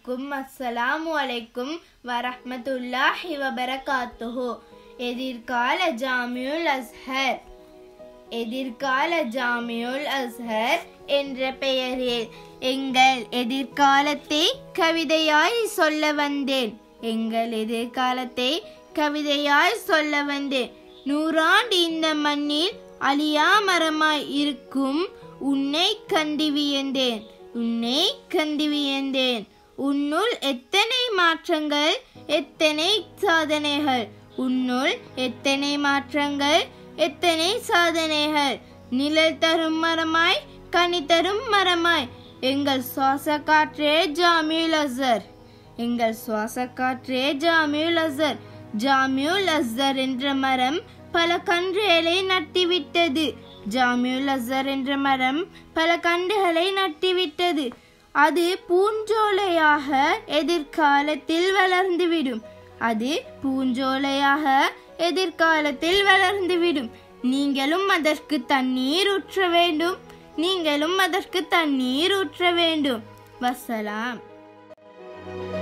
அனைவருக்கும் அஸ்ஸலாமு அலைக்கும் வரஹ்மத்துல்லாஹி வபரகாத்துஹு எதிர்கால ஜாமியுல் அஸ்ஹர் எதிர்கால ஜாமியுல் அஸ்ஹர் என்ற பெயரில் எங்கள் எதிர்காலத்தை கவிதையாய் சொல்ல வந்தேன் எங்கள் எதிர்காலத்தை கவிதையாய் சொல்ல வந்தேன் நூறாண்டு இந்த மண்ணில் அழியா மரமாய் இருக்கும் உன்னை கண்டு வியந்தேன் உன்னை கண்டு வியந்தேன் உன்னுள் எத்தனை மாற்றங்கள் எத்தனை சாதனைகள் உன்னுள் எத்தனை மாற்றங்கள் எத்தனை சாதனைகள் நிழல் தரும் மரமாய் கனி தரும் மரமாய் எங்கள் சுவாச காற்றே ஜாமியுல் அசர் எங்கள் சுவாச காற்றே ஜாமியுல் அசர் ஜாமியுல் அஸ்ஸர் என்ற மரம் பல கன்றுகளை நட்டிவிட்டது ஜாமியுல் அஸ்ஸர் என்ற மரம் பல கன்றுகளை நட்டிவிட்டது அது பூஞ்சோலையாக எதிர்காலத்தில் வளர்ந்துவிடும் அது பூஞ்சோலையாக எதிர்காலத்தில் வளர்ந்துவிடும் நீங்களும் அதற்கு தண்ணீர் ஊற்ற வேண்டும் நீங்களும் அதற்கு தண்ணீர் ஊற்ற வேண்டும் வசலாம்